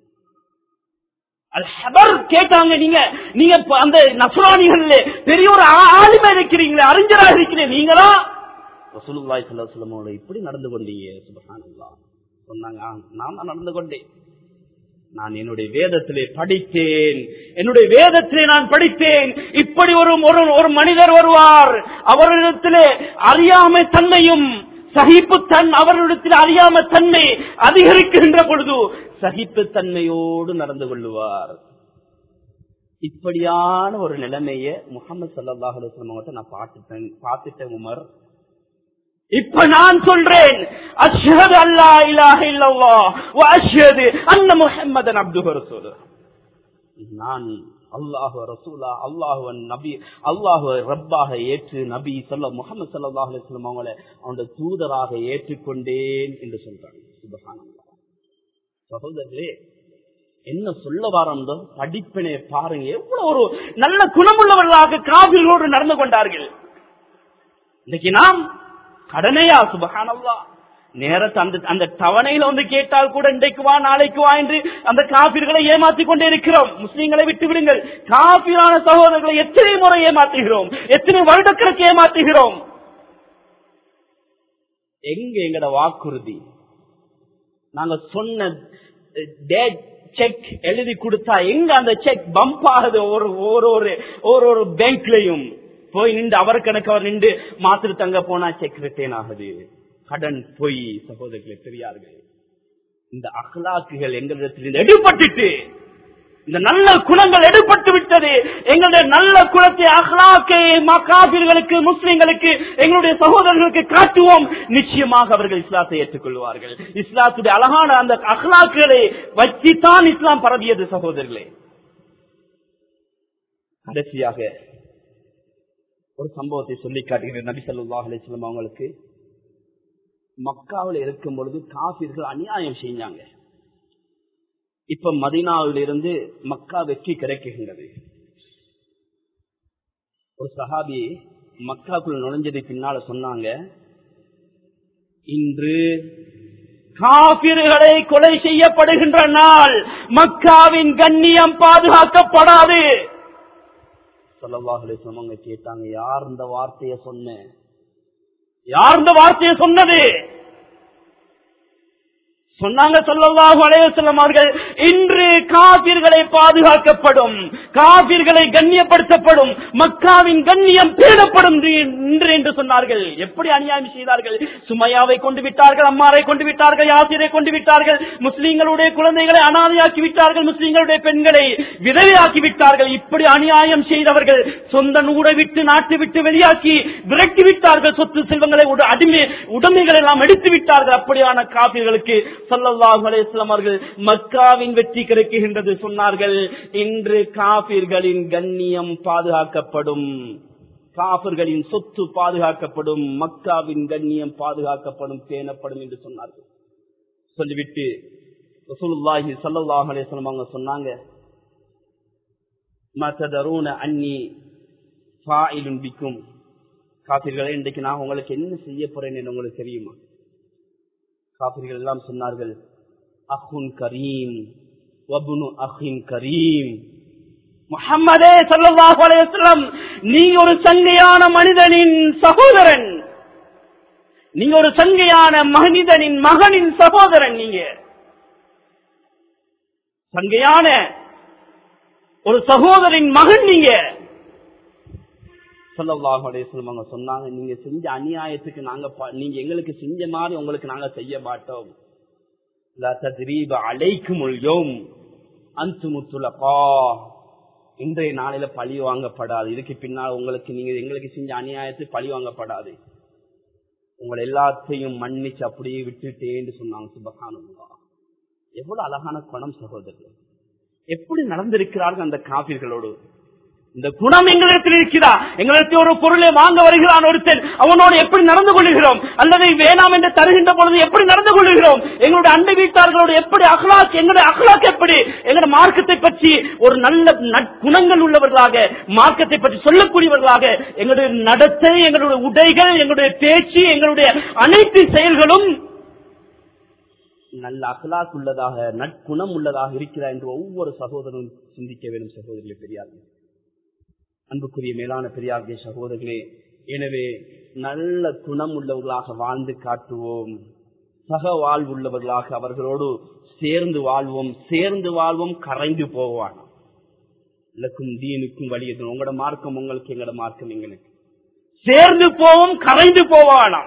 A: கேட்டாங்க நீங்க நீங்க அந்த நசுராணிகள் பெரிய ஒரு ஆளுமை இருக்கிறீங்களே அறிஞராக இருக்கிறீங்க நீங்களா ரசூலுல்லாஹி ஸல்லல்லாஹு அலைஹி வஸல்லம் இப்படி நடந்து கொண்டீங்க சுபஹானல்லாஹ் சொன்னாங்க நான் தான் நடந்து கொண்டேன் நான் என்னுடைய வேதத்திலே படித்தேன் என்னுடைய வேதத்திலே நான் படித்தேன் இப்படி ஒரு ஒரு மனிதர் வருவார் அவரிடத்திலே அறியாமை தன்மையும் சகிப்பு தன் அவரிடத்தில் அறியாம தன்மை அதிகரிக்கின்ற பொழுது சகிப்பு தன்மையோடு நடந்து கொள்ளுவார் இப்படியான ஒரு நிலைமைய முகமது சல்லாஹ் அலுவலம் நான் பார்த்துட்டேன் பார்த்துட்டேன் உமர் இப்ப நான் சொல்றேன் அஷ்ஹது அல்லா இலாஹ இல்லல்லாஹ் வ அஷ்ஹது அன்ன முஹம்மதன் அப்துஹு ரசூலுஹ் நான் அல்லாஹு ரசூலா அல்லாஹு நபி அல்லாஹு ரப்பாக ஏற்று நபி சொல்ல முகமது சல்லாஹ் அலிஸ்லாம் அவங்கள அவனுடைய தூதராக ஏற்றுக்கொண்டேன் என்று சொல்றாங்க சுபகானந்தா சகோதரர்களே என்ன சொல்ல வாரந்தோ படிப்பினை பாருங்க எவ்வளவு ஒரு நல்ல குணமுள்ளவர்களாக காவிர்களோடு நடந்து கொண்டார்கள் இன்னைக்கு நாம் கடனையா சுபகானல்லா நேரத்தை அந்த அந்த தவணையில வந்து கேட்டால் கூட இன்றைக்கு வா நாளைக்கு வா என்று அந்த காப்பீர்களை ஏமாற்றிக் கொண்டே இருக்கிறோம் முஸ்லீம்களை விட்டு விடுங்கள் காப்பீரான சகோதரர்களை எத்தனை முறை ஏமாற்றுகிறோம் எத்தனை வருடக்கணக்கு ஏமாற்றுகிறோம் எங்க எங்கட வாக்குறுதி நாங்க சொன்ன டேட் செக் எழுதி கொடுத்தா எங்க அந்த செக் பம்ப் ஆகுது ஒரு ஒரு ஒரு ஒரு பேங்க்லயும் போய் நின்று அவர் கணக்கு அவர் நின்று மாத்திரு தங்க போனா செக் ரிட்டேன் ஆகுது கடன் போய் சகோதரர்களை பெரியார்கள் இந்த அகலாக்குகள் எங்களிடத்தில் எடுபட்டுட்டு இந்த நல்ல குணங்கள் எடுபட்டு விட்டது எங்களுடைய நல்ல குலத்தை அகலாக்கை மக்காபிர்களுக்கு முஸ்லிம்களுக்கு எங்களுடைய சகோதரர்களுக்கு காட்டுவோம் நிச்சயமாக அவர்கள் இஸ்லாத்தை ஏற்றுக்கொள்வார்கள் இஸ்லாத்துடைய அழகான அந்த அகலாக்குகளை வச்சுத்தான் இஸ்லாம் பரவியது சகோதரர்களே கடைசியாக ஒரு சம்பவத்தை சொல்லி காட்டுகிறேன் நபி சொல்லாஹ் அலிஸ்லாம் அவங்களுக்கு மக்காவில் இருக்கும் பொழுது காபிர்கள் அநியாயம் செஞ்சாங்க இப்ப மதினாவிலிருந்து மக்கா வெற்றி கிடைக்குகின்றது ஒரு சஹாபி மக்காக்குள் நுழைஞ்சது பின்னால சொன்னாங்க இன்று காபிர்களை கொலை செய்யப்படுகின்ற நாள் மக்காவின் கண்ணியம் பாதுகாக்கப்படாது சொல்லவாஹலை சொன்னவங்க கேட்டாங்க யார் இந்த வார்த்தையை சொன்ன யார் இந்த வார்த்தையை சொன்னது சொன்னாங்க சொல்லல்லாஹு அலைவசல்லம் அவர்கள் இன்று காபிர்களை பாதுகாக்கப்படும் காபிர்களை கண்ணியப்படுத்தப்படும் மக்காவின் கண்ணியம் பேணப்படும் இன்று என்று சொன்னார்கள் எப்படி அநியாயம் செய்தார்கள் சுமையாவை கொண்டு விட்டார்கள் அம்மாரை கொண்டு விட்டார்கள் யாசிரை கொண்டு விட்டார்கள் முஸ்லீம்களுடைய குழந்தைகளை அனாதையாக்கி விட்டார்கள் முஸ்லீம்களுடைய பெண்களை விதவையாக்கி விட்டார்கள் இப்படி அநியாயம் செய்தவர்கள் சொந்த ஊரை விட்டு நாட்டு விட்டு வெளியாக்கி விரட்டி விட்டார்கள் சொத்து செல்வங்களை அடிமை உடைமைகள் எல்லாம் எடுத்து விட்டார்கள் அப்படியான காபிர்களுக்கு சல்லல்லாஹு அலைஹிஸ்ஸலாம் அவர்கள் மக்காவின் வெற்றி கிடைக்குகின்றது சொன்னார்கள் இன்று காபிர்களின் கண்ணியம் பாதுகாக்கப்படும் காபிர்களின் சொத்து பாதுகாக்கப்படும் மக்காவின் கண்ணியம் பாதுகாக்கப்படும் பேணப்படும் என்று சொன்னார்கள் சொல்லிவிட்டு ரசூலுல்லாஹி ஸல்லல்லாஹு அலைஹி வஸல்லம் அவங்க சொன்னாங்க மததரூன அன்னி ஃபாயிலுன் பிக்கும் காபிர்களே இன்றைக்கு நான் உங்களுக்கு என்ன செய்ய போறேன் என்று உங்களுக்கு தெரியுமா காபிர்கள் எல்லாம் சொன்னார்கள் அஹுன் கரீம் வபுனு அஹின் கரீம் முகம்மதே சல்லாஹு அலையம் நீ ஒரு சங்கையான மனிதனின் சகோதரன் நீங்க ஒரு சங்கையான மனிதனின் மகனின் சகோதரன் நீங்க சங்கையான ஒரு சகோதரின் மகன் நீங்க சொல்லல்லாஹு அலையம் அவங்க சொன்னாங்க நீங்க செஞ்ச அநியாயத்துக்கு நாங்க நீங்க எங்களுக்கு செஞ்ச மாதிரி உங்களுக்கு நாங்க செய்ய மாட்டோம் அழைக்கும் யோம் அந்து முத்துலப்பா இன்றைய நாளில பழி வாங்கப்படாது இதுக்கு பின்னால் உங்களுக்கு நீங்க எங்களுக்கு செஞ்ச அநியாயத்துக்கு பழி வாங்கப்படாது உங்களை எல்லாத்தையும் மன்னிச்சு அப்படியே விட்டுட்டேன்னு சொன்னாங்க சுபகானுல்லா எவ்வளவு அழகான குணம் சகோதரர் எப்படி நடந்திருக்கிறார்கள் அந்த காபிர்களோடு இந்த குணம் எங்களிடத்தில் இருக்கிறா எங்களிடத்தில் ஒரு பொருளை வாங்க வருகிறான் ஒருத்தன் அவனோடு எப்படி நடந்து கொள்கிறோம் அல்லது வேணாம் என்று தருகின்ற பொழுது எப்படி நடந்து கொள்கிறோம் எங்களுடைய அண்டை வீட்டார்களோடு எப்படி அகலாக் எங்களுடைய அகலாக் எப்படி எங்களுடைய மார்க்கத்தை பற்றி ஒரு நல்ல குணங்கள் உள்ளவர்களாக மார்க்கத்தை பற்றி சொல்லக்கூடியவர்களாக எங்களுடைய நடத்தை எங்களுடைய உடைகள் எங்களுடைய பேச்சு எங்களுடைய அனைத்து செயல்களும் நல்ல அகலாக் உள்ளதாக நற்குணம் உள்ளதாக இருக்கிறார் என்று ஒவ்வொரு சகோதரனும் சிந்திக்க வேண்டும் சகோதரிகளை பெரியார்கள் அன்புக்குரிய மேலான பெரியார்கே சகோதரர்களே எனவே நல்ல குணம் உள்ளவர்களாக வாழ்ந்து காட்டுவோம் சக வாழ்வுள்ளவர்களாக அவர்களோடு சேர்ந்து வாழ்வோம் சேர்ந்து வாழ்வோம் கரைந்து போவான் இலக்கும் தீனுக்கும் வழியது உங்களோட மார்க்கம் உங்களுக்கு எங்களோட மார்க்கம் எங்களுக்கு சேர்ந்து போவோம் கரைந்து போவானாம்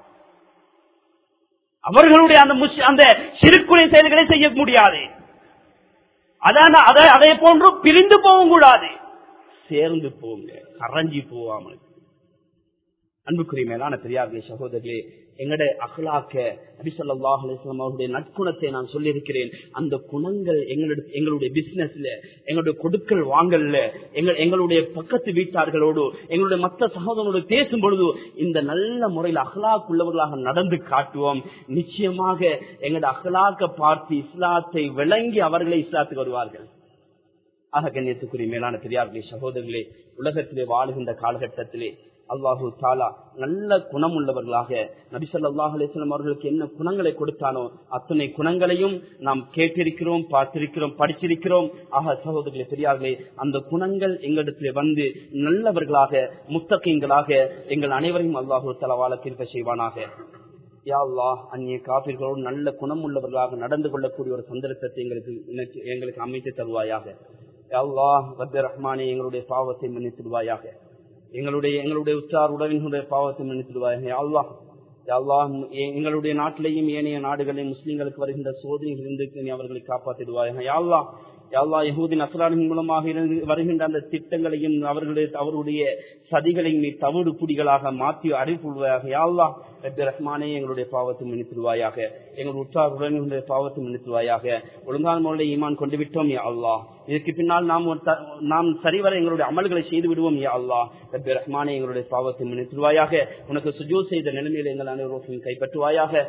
A: அவர்களுடைய அந்த அந்த சிறுக்குறை செயல்களை செய்ய முடியாது அதான் அதை போன்று பிரிந்து போகவும் கூடாது சேர்ந்து போங்க கரைஞ்சி போவாமல் அன்புக்குரிய மேலான பெரியார்களே சகோதரர்களே எங்களுடைய அகலாக்க நபிசல்லாஹ் அலிஸ்லாம் அவருடைய நற்குணத்தை நான் சொல்லியிருக்கிறேன் அந்த குணங்கள் எங்களுடைய எங்களுடைய பிசினஸ்ல எங்களுடைய கொடுக்கல் வாங்கல்ல எங்கள் எங்களுடைய பக்கத்து வீட்டார்களோடு எங்களுடைய மற்ற சகோதரனோடு பேசும் பொழுது இந்த நல்ல முறையில் அகலாக் உள்ளவர்களாக நடந்து காட்டுவோம் நிச்சயமாக எங்களுடைய அகலாக்க பார்த்து இஸ்லாத்தை விளங்கி அவர்களே இஸ்லாத்துக்கு வருவார்கள் ஆக கண்ணியத்துக்குரிய மேலான பெரியார்களே சகோதரர்களே உலகத்திலே வாழுகின்ற காலகட்டத்திலே அல்லாஹு தாலா நல்ல குணம் உள்ளவர்களாக நபிசல்லாஹ் அலிஸ்லாம் அவர்களுக்கு என்ன குணங்களை கொடுத்தானோ அத்தனை குணங்களையும் நாம் கேட்டிருக்கிறோம் பார்த்திருக்கிறோம் படிச்சிருக்கிறோம் ஆக சகோதரர்களே பெரியார்களே அந்த குணங்கள் எங்களிடத்திலே வந்து நல்லவர்களாக முத்தகைங்களாக எங்கள் அனைவரையும் அல்லாஹு தலா வாழ தீர்க்க செய்வானாக யாழ்லா அந்நிய காப்பீர்களோடு நல்ல குணம் உள்ளவர்களாக நடந்து கொள்ளக்கூடிய ஒரு சந்தர்ப்பத்தை எங்களுக்கு எங்களுக்கு அமைத்து தருவாயாக யாழ்லா ரத்த ரஹ்மானே எங்களுடைய பாவத்தை மன்னித்துடுவாயாக எங்களுடைய எங்களுடைய உச்சார் உடலினுடைய பாவத்தை மன்னித்துடுவாயாக யாழ்லா யாழ்லா எங்களுடைய நாட்டிலேயும் ஏனைய நாடுகளையும் முஸ்லீம்களுக்கு வருகின்ற சோதனைகளிலிருந்து நீ அவர்களை காப்பாற்றிடுவாயாக யாழ்லா யாழ்லா யகூதி நசரானின் மூலமாக இருந்து வருகின்ற அந்த திட்டங்களையும் அவர்களுடைய அவருடைய சதிகளையும் நீ தவிடு புடிகளாக மாற்றி அறிவுள்வாயாக யாழ்லா ரப்பி ரஹ்மானே எங்களுடைய பாவத்தை மன்னித்துருவாயாக எங்கள் உற்றார் உறவினர்களுடைய பாவத்தை மன்னித்துருவாயாக ஒழுங்கான முறையில் ஈமான் கொண்டு விட்டோம் யா அல்லாஹ் இதற்கு பின்னால் நாம் ஒரு த- நாம் சரிவர எங்களுடைய அமல்களை செய்து விடுவோம் யா அல்லாஹ் ரப்பி ரஹ்மானே எங்களுடைய பாவத்தை மன்னித்துருவாயாக உனக்கு சுஜூ செய்த நிலைமையில எங்கள் அனைவரும் கைப்பற்றுவாயாக